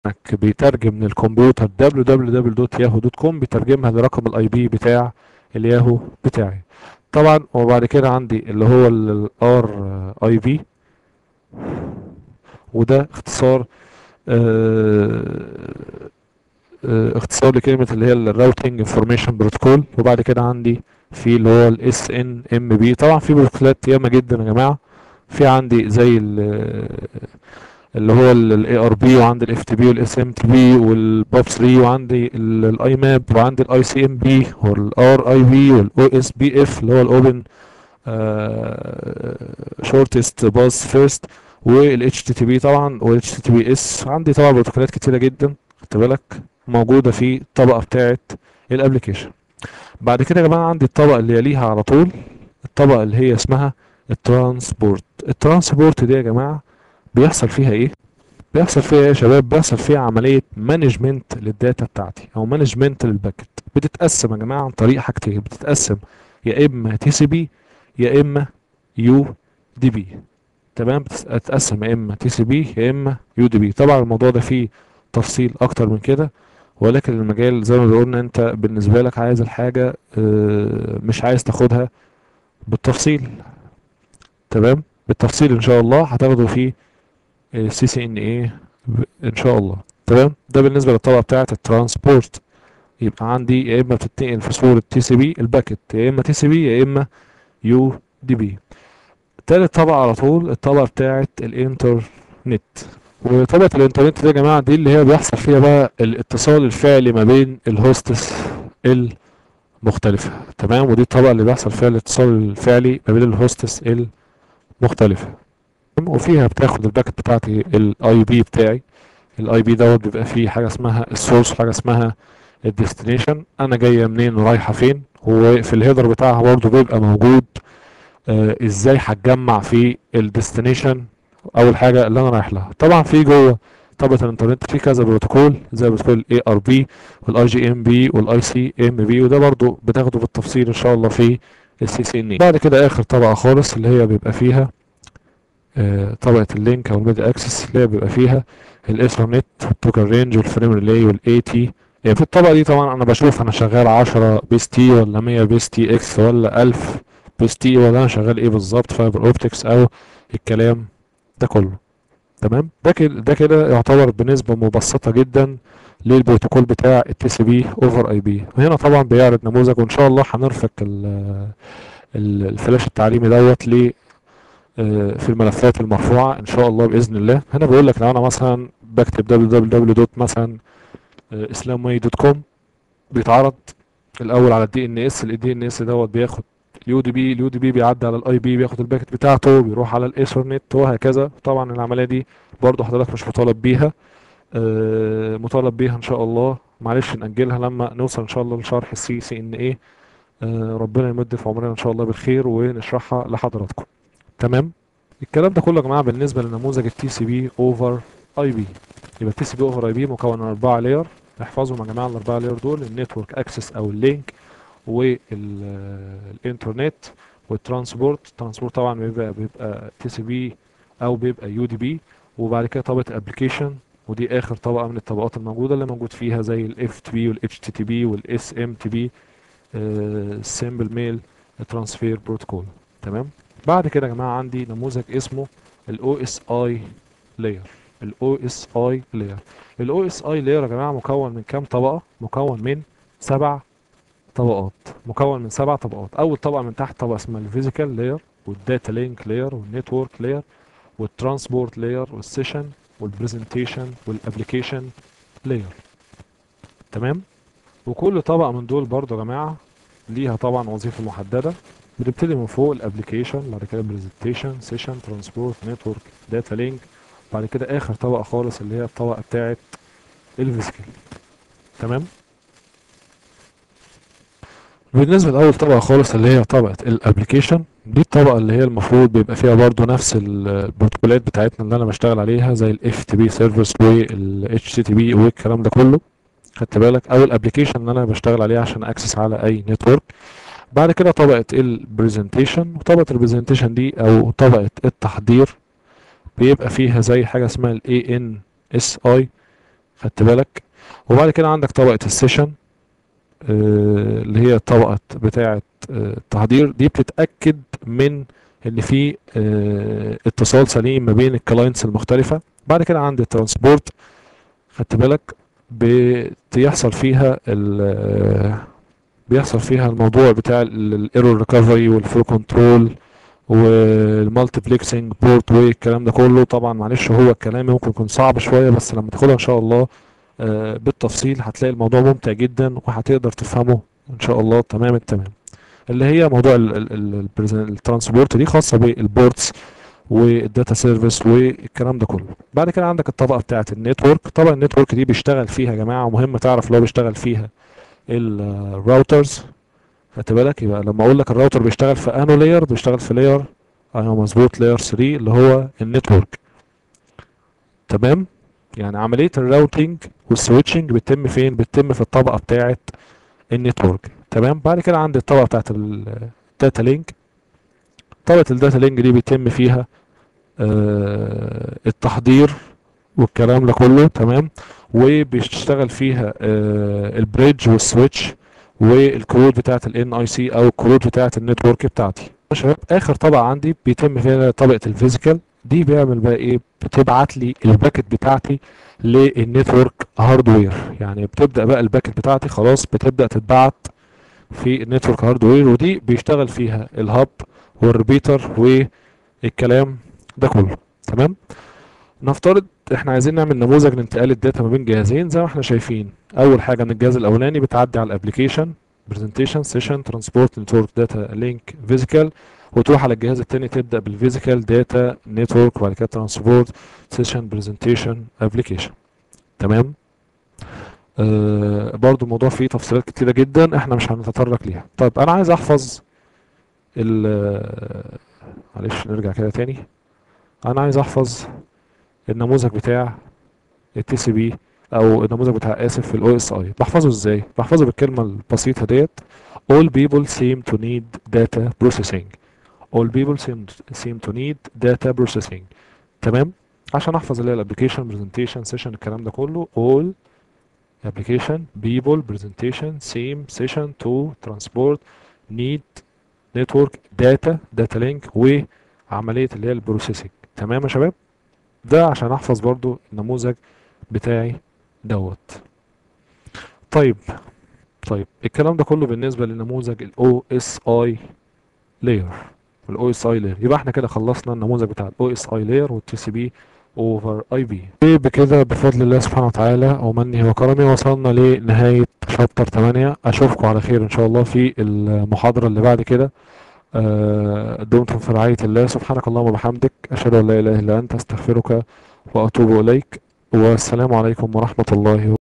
انك بيترجم من الكمبيوتر www.yahoo.com بيترجمها لرقم الاي بي بتاع الياهو بتاعي طبعا وبعد كده عندي اللي هو الار اي بي وده اختصار آه، آه، اختصار لكلمة اللي هي الراوتنج انفورميشن بروتوكول وبعد كده عندي في اللي هو الاس ان ام بي طبعا في بروتوكولات ياما جدا يا جماعة في عندي زي ال- اللي هو الاي ار بي وعندي الاف تي بي والاس ام تي بي والبوب 3 وعندي الاي ماب وعندي الاي سي ام بي والار اي بي والاو اس بي اف اللي هو الاوبن شورتست باس فيرست والاتش تي تي بي طبعا والاتش تي تي بي اس عندي طبعا بروتوكولات كتيره جدا خدت بالك موجوده في الطبقه بتاعه الابلكيشن بعد كده يا جماعه عندي الطبقه اللي يليها على طول الطبقه اللي هي اسمها الترانسبورت الترانسبورت دي يا جماعه بيحصل فيها ايه بيحصل فيها ايه يا شباب بيحصل فيها عمليه مانجمنت للداتا بتاعتي او مانجمنت للباكت بتتقسم يا جماعه عن طريق حاجتين بتتقسم يا اما تي سي بي يا اما يو دي بي تمام بتتقسم يا اما تي سي بي يا اما يو دي بي طبعا الموضوع ده فيه تفصيل اكتر من كده ولكن المجال زي ما قلنا انت بالنسبه لك عايز الحاجه آه، مش عايز تاخدها بالتفصيل تمام بالتفصيل ان شاء الله هتاخده في سي سي ان ايه ان شاء الله تمام ده بالنسبه للطبقه بتاعه الترانسبورت يبقى عندي يا اما بتتنقل في صوره تي سي بي الباكت يا اما تي سي بي يا اما يو دي بي تالت طبقه على طول الطبقه بتاعه الانترنت وطبقه الانترنت دي يا جماعه دي اللي هي بيحصل فيها بقى الاتصال الفعلي ما بين الهوستس المختلفه تمام ودي الطبقه اللي بيحصل فيها الاتصال الفعلي ما بين الهوستس المختلفه وفيها بتاخد الباكت بتاعتي الاي بي بتاعي الاي بي دوت بيبقى فيه حاجه اسمها السورس وحاجه اسمها الديستنيشن انا جايه منين ورايحه فين وفي الهيدر بتاعها برضه بيبقى موجود آه ازاي هتجمع في الديستنيشن اول حاجه اللي انا رايح لها طبعا في جوه طبقه الانترنت في كذا بروتوكول زي بروتوكول الاي ار بي والاي جي ام بي والاي سي ام بي وده برضه بتاخده بالتفصيل ان شاء الله في السي سي ان بعد كده اخر طبقه خالص اللي هي بيبقى فيها آه، طبقة اللينك او الميديا اكسس اللي هي بيبقى فيها الايثرنت والتوكن رينج والفريم ريلي والاي تي يعني في الطبقة دي طبعا انا بشوف انا شغال 10 بيس تي ولا 100 بيس تي اكس ولا 1000 بيس تي ولا انا شغال ايه بالظبط فايبر اوبتكس او الكلام ده كله تمام ده كده ده كده يعتبر بنسبة مبسطة جدا للبروتوكول بتاع التي سي بي اوفر اي بي وهنا طبعا بيعرض نموذج وان شاء الله هنرفق ال- ال- الفلاش التعليمي دوت ل آه، في الملفات المرفوعة ان شاء الله باذن الله هنا بيقول لك لو انا مثلا بكتب www دوت مثلا اسلامي دوت كوم بيتعرض الاول على الدي ان اس الدي ان اس دوت بياخد اليو دي بي اليو دي بي بيعدي على الاي بي بياخد الباكت بتاعته بيروح على الايثرنت وهكذا طبعا العمليه دي برضو حضرتك مش مطالب بيها آه، مطالب بيها ان شاء الله معلش نأجلها لما نوصل ان شاء الله لشرح السي سي ان ايه ربنا يمد في عمرنا ان شاء الله بالخير ونشرحها لحضراتكم تمام الكلام ده كله يا جماعه بالنسبه لنموذج التي سي بي اوفر اي بي يبقى التي سي بي اوفر اي بي مكون من اربعه لاير احفظهم يا جماعه الاربعه لاير دول النتورك اكسس او اللينك والانترنت والترانسبورت الترانسبورت طبعا بيبقى بيبقى تي سي بي او بيبقى يو دي بي وبعد كده طبقه الابلكيشن ودي اخر طبقه من الطبقات الموجوده اللي موجود فيها زي الاف تي بي والاتش تي تي بي والاس ام تي بي السيمبل ميل ترانسفير بروتوكول تمام بعد كده يا جماعه عندي نموذج اسمه الاو اس اي لاير الاو اس اي لاير الاو اس اي لاير يا جماعه مكون من كام طبقه مكون من سبع طبقات مكون من سبع طبقات اول طبقه من تحت طبقه اسمها الفيزيكال لاير والداتا لينك لاير والنتورك لاير والترانسبورت لاير والسيشن والبرزنتيشن والابلكيشن لاير تمام وكل طبقه من دول برضو يا جماعه ليها طبعا وظيفه محدده بنبتدي من فوق الابلكيشن بعد كده برزنتيشن سيشن ترانسبورت نتورك داتا لينك بعد كده اخر طبقه خالص اللي هي الطبقه بتاعه الفيزيكال تمام بالنسبه لاول طبقه خالص اللي هي طبقه الابلكيشن دي الطبقه اللي هي المفروض بيبقى فيها برضو نفس البروتوكولات بتاعتنا اللي انا بشتغل عليها زي الاف تي بي سيرفرز والاتش تي تي بي والكلام ده كله خدت بالك او الابلكيشن اللي انا بشتغل عليه عشان اكسس على اي نتورك بعد كده طبقة البرزنتيشن وطبقة البرزنتيشن دي او طبقة التحضير بيبقى فيها زي حاجة اسمها ال ANSI خدت بالك وبعد كده عندك طبقة السيشن آه، اللي هي طبقة بتاعة آه، التحضير دي بتتأكد من ان في آه، اتصال سليم ما بين الكلاينتس المختلفة بعد كده عندي الترانسبورت خدت بالك بيحصل فيها ال بيحصل فيها الموضوع بتاع الايرور ريكفري والفلو كنترول والمالتيبلكسنج بورت واي الكلام ده كله طبعا معلش هو الكلام ممكن يكون صعب شويه بس لما تاخدها ان شاء الله آه، بالتفصيل هتلاقي الموضوع ممتع جدا وهتقدر تفهمه ان شاء الله تمام التمام اللي هي موضوع الترانسبورت دي خاصه بالبورتس والداتا سيرفيس والكلام ده كله بعد كده عندك الطبقه بتاعه النتورك طبعا النتورك دي بيشتغل فيها يا جماعه مهم تعرف لو بيشتغل فيها الراوترز خدت بالك يبقى لما اقول لك الراوتر بيشتغل في انو لاير بيشتغل في لاير ايوه مظبوط لاير 3 اللي هو النتورك تمام يعني عمليه الراوتنج والسويتشنج بتتم فين بتتم في الطبقه بتاعه النتورك تمام بعد كده عندي الطبقه بتاعه الداتا لينك طبقه الداتا لينك دي بيتم فيها آه التحضير والكلام ده كله تمام وبيشتغل فيها آه البريدج والسويتش والكروت بتاعه الان اي سي او الكروت بتاعه النتورك بتاعتي يا شباب اخر طبقه عندي بيتم فيها طبقه الفيزيكال دي بيعمل بقى ايه بتبعت لي الباكت بتاعتي للنتورك هاردوير يعني بتبدا بقى الباكت بتاعتي خلاص بتبدا تتبعت في النتورك هاردوير ودي بيشتغل فيها الهاب والريبيتر والكلام ده كله تمام نفترض احنا عايزين نعمل نموذج لانتقال الداتا ما بين جهازين زي ما احنا شايفين اول حاجه من الجهاز الاولاني بتعدي على الابلكيشن برزنتيشن سيشن ترانسبورت نتورك داتا لينك فيزيكال وتروح على الجهاز التاني تبدا بالفيزيكال داتا نتورك وبعد كده ترانسبورت سيشن برزنتيشن ابلكيشن تمام آه برضو الموضوع فيه تفصيلات كتيره جدا احنا مش هنتطرق ليها طيب انا عايز احفظ ال معلش نرجع كده تاني انا عايز احفظ النموذج بتاع التي سي بي او النموذج بتاع اسف الاو اس اي بحفظه ازاي بحفظه بالكلمه البسيطه ديت all people seem to need data processing all people seem, seem to need data processing تمام عشان احفظ اللي هي الابلكيشن برزنتيشن سيشن الكلام ده كله all application people presentation seem session to transport need network data data link وعمليه اللي هي البروسيسنج تمام يا شباب ده عشان احفظ برضو النموذج بتاعي دوت طيب طيب الكلام ده كله بالنسبه لنموذج الاو اس اي لاير الاو اس اي لاير يبقى احنا كده خلصنا النموذج بتاع الاو اس اي لاير والتي سي بي اوفر اي بي بكده بفضل الله سبحانه وتعالى ومنه وكرمه وصلنا لنهايه شابتر 8 اشوفكم على خير ان شاء الله في المحاضره اللي بعد كده آه، دمتم في رعايه الله سبحانك اللهم وبحمدك اشهد ان لا اله الا انت استغفرك واتوب اليك والسلام عليكم ورحمه الله